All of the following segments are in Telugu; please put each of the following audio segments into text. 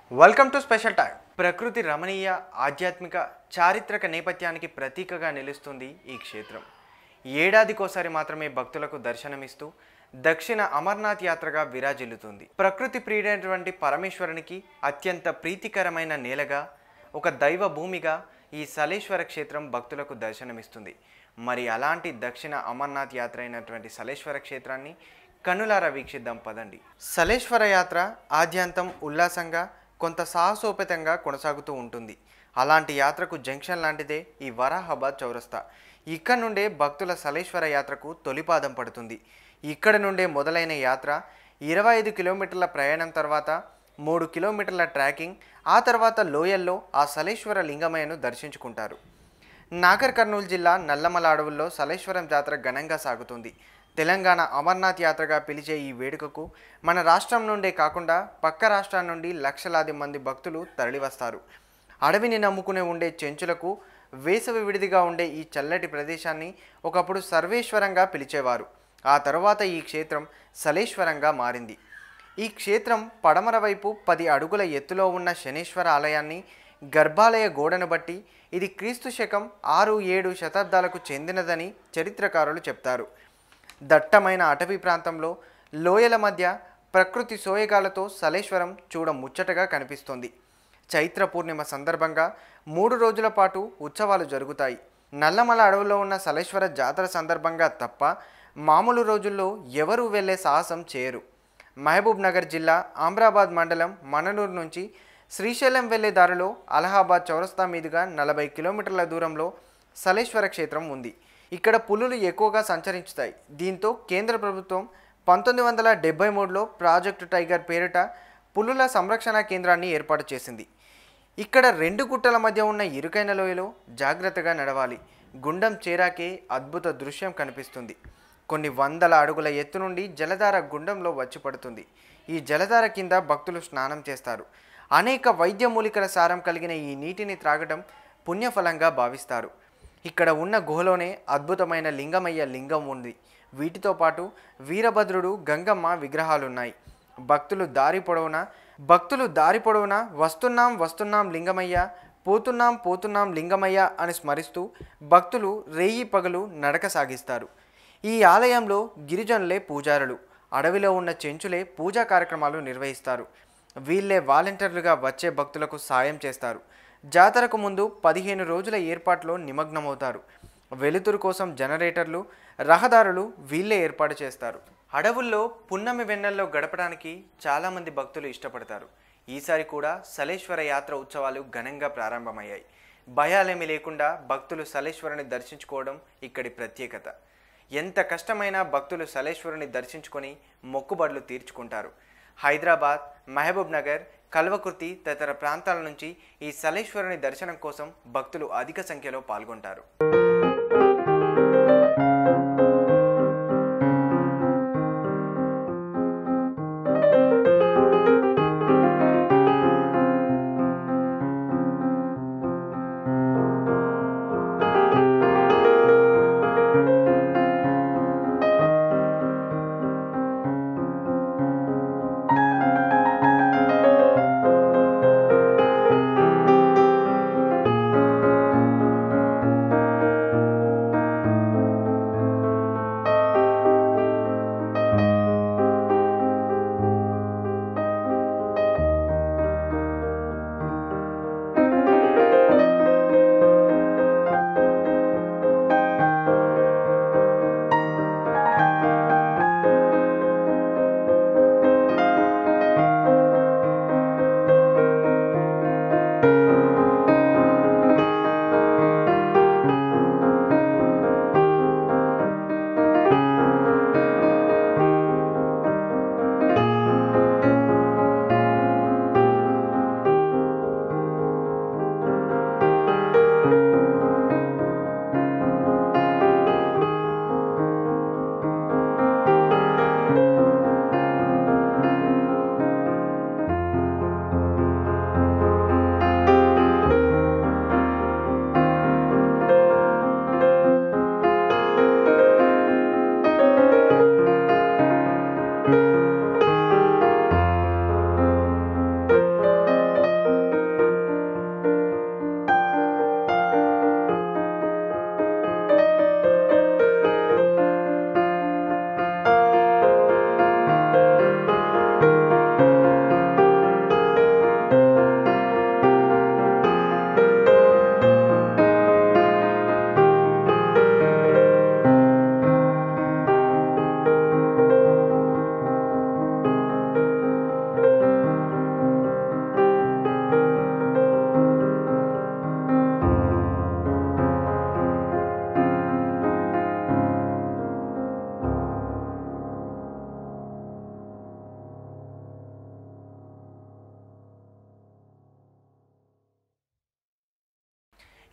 వెల్కమ్ టు స్పెషల్ టైం ప్రకృతి రమణీయ ఆధ్యాత్మిక చారిత్రక నేపథ్యానికి ప్రతీకగా నిలుస్తుంది ఈ క్షేత్రం ఏడాదికోసారి మాత్రమే భక్తులకు దర్శనమిస్తూ దక్షిణ అమర్నాథ్ యాత్రగా విరాజిల్లుతుంది ప్రకృతి ప్రియుడైనటువంటి పరమేశ్వరునికి అత్యంత ప్రీతికరమైన నేలగా ఒక దైవ భూమిగా ఈ సలేశ్వర క్షేత్రం భక్తులకు దర్శనమిస్తుంది మరి అలాంటి దక్షిణ అమర్నాథ్ యాత్ర అయినటువంటి సలేశ్వర క్షేత్రాన్ని కన్నులారా వీక్షిద్దాం పదండి సలేశ్వర యాత్ర ఆద్యంతం ఉల్లాసంగా కొంత సాహసోపేతంగా కొనసాగుతూ ఉంటుంది అలాంటి యాత్రకు జంక్షన్ లాంటిదే ఈ వరాహాబాద్ చౌరస్తా ఇక్కడ నుండే భక్తుల సలేశ్వర యాత్రకు తొలిపాదం పడుతుంది ఇక్కడ నుండే మొదలైన యాత్ర ఇరవై ఐదు కిలోమీటర్ల ప్రయాణం తర్వాత మూడు కిలోమీటర్ల ట్రాకింగ్ ఆ తర్వాత లోయల్లో ఆ సలేశ్వర లింగమయ్యను దర్శించుకుంటారు నాగర్ కర్నూలు జిల్లా నల్లమల అడవుల్లో సలేశ్వరం జాతర ఘనంగా సాగుతుంది తెలంగాణ అమర్నాథ్ యాత్రగా పిలిచే ఈ వేడుకకు మన రాష్ట్రం నుండే కాకుండా పక్క రాష్ట్రాల నుండి లక్షలాది మంది భక్తులు తరలివస్తారు అడవిని నమ్ముకునే ఉండే చెంచులకు వేసవి విడిదిగా ఉండే ఈ చల్లటి ప్రదేశాన్ని ఒకప్పుడు సర్వేశ్వరంగా పిలిచేవారు ఆ తరువాత ఈ క్షేత్రం సలేశ్వరంగా మారింది ఈ క్షేత్రం పడమర వైపు పది అడుగుల ఎత్తులో ఉన్న శనేశ్వర ఆలయాన్ని గర్భాలయ గోడను బట్టి ఇది క్రీస్తు శకం ఆరు ఏడు శతాబ్దాలకు చెందినదని చరిత్రకారులు చెప్తారు దట్టమైన అటవీ ప్రాంతంలో లోయల మధ్య ప్రకృతి సోయగాలతో సలేశ్వరం చూడ ముచ్చటగా కనిపిస్తోంది చైత్ర పూర్ణిమ సందర్భంగా మూడు రోజుల పాటు ఉత్సవాలు జరుగుతాయి నల్లమల అడవిలో ఉన్న సలేశ్వర జాతర సందర్భంగా తప్ప మామూలు రోజుల్లో ఎవరూ వెళ్ళే సాహసం చేయరు మహబూబ్ నగర్ జిల్లా ఆమ్రాబాద్ మండలం మననూరు నుంచి శ్రీశైలం వెళ్లే దారిలో అలహాబాద్ చౌరస్తా మీదుగా నలభై కిలోమీటర్ల దూరంలో సలేశ్వర క్షేత్రం ఉంది ఇక్కడ పులులు ఎక్కువగా సంచరించుతాయి దీంతో కేంద్ర ప్రభుత్వం పంతొమ్మిది వందల డెబ్బై మూడులో ప్రాజెక్టు టైగర్ పేరిట పులుల సంరక్షణ కేంద్రాన్ని ఏర్పాటు చేసింది ఇక్కడ రెండు గుట్టల మధ్య ఉన్న ఇరుకైన లోయలో జాగ్రత్తగా నడవాలి గుండం చేరాకే అద్భుత దృశ్యం కనిపిస్తుంది కొన్ని వందల అడుగుల ఎత్తు నుండి జలధార గుండంలో వచ్చి పడుతుంది ఈ జలధార కింద భక్తులు స్నానం చేస్తారు అనేక వైద్య మూలికల సారం కలిగిన ఈ నీటిని త్రాగడం పుణ్యఫలంగా భావిస్తారు ఇక్కడ ఉన్న గుహలోనే అద్భుతమైన లింగమయ్య లింగం ఉంది వీటితో పాటు వీరభద్రుడు గంగమ్మ విగ్రహాలున్నాయి భక్తులు దారి పొడవునా భక్తులు దారి పొడవునా వస్తున్నాం వస్తున్నాం లింగమయ్య పోతున్నాం పోతున్నాం లింగమయ్య అని స్మరిస్తూ భక్తులు రేయి పగలు నడక సాగిస్తారు ఈ ఆలయంలో గిరిజనులే పూజారులు అడవిలో ఉన్న చెంచులే పూజా కార్యక్రమాలు నిర్వహిస్తారు వీళ్ళే వాలంటీర్లుగా వచ్చే భక్తులకు సాయం చేస్తారు జాతరకు ముందు పదిహేను రోజుల ఏర్పాట్లో నిమగ్నమవుతారు వెలుతురు కోసం జనరేటర్లు రహదారులు వీళ్ళే ఏర్పాటు చేస్తారు అడవుల్లో పున్నమి వెన్నెల్లో గడపడానికి చాలామంది భక్తులు ఇష్టపడతారు ఈసారి కూడా సలేశ్వర యాత్ర ఉత్సవాలు ఘనంగా ప్రారంభమయ్యాయి భయాలేమీ లేకుండా భక్తులు సలేశ్వరుని దర్శించుకోవడం ఇక్కడి ప్రత్యేకత ఎంత కష్టమైనా భక్తులు సలేశ్వరుని దర్శించుకొని మొక్కుబడులు తీర్చుకుంటారు హైదరాబాద్ మహబూబ్ నగర్ కల్వకుర్తి తదితర ప్రాంతాల నుంచి ఈ సలేశ్వరుని దర్శనం కోసం భక్తులు అధిక సంఖ్యలో పాల్గొంటారు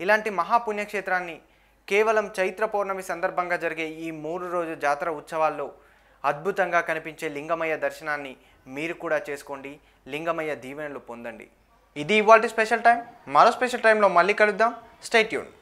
ఇలాంటి మహాపుణ్యక్షేత్రాన్ని కేవలం చైత్ర పౌర్ణమి సందర్భంగా జరిగే ఈ మూడు రోజు జాతర ఉత్సవాల్లో అద్భుతంగా కనిపించే లింగమయ్య దర్శనాన్ని మీరు కూడా చేసుకోండి లింగమయ్య దీవెనలు పొందండి ఇది ఇవాళ స్పెషల్ టైం మరో స్పెషల్ టైంలో మళ్ళీ కలుద్దాం స్టేట్యూన్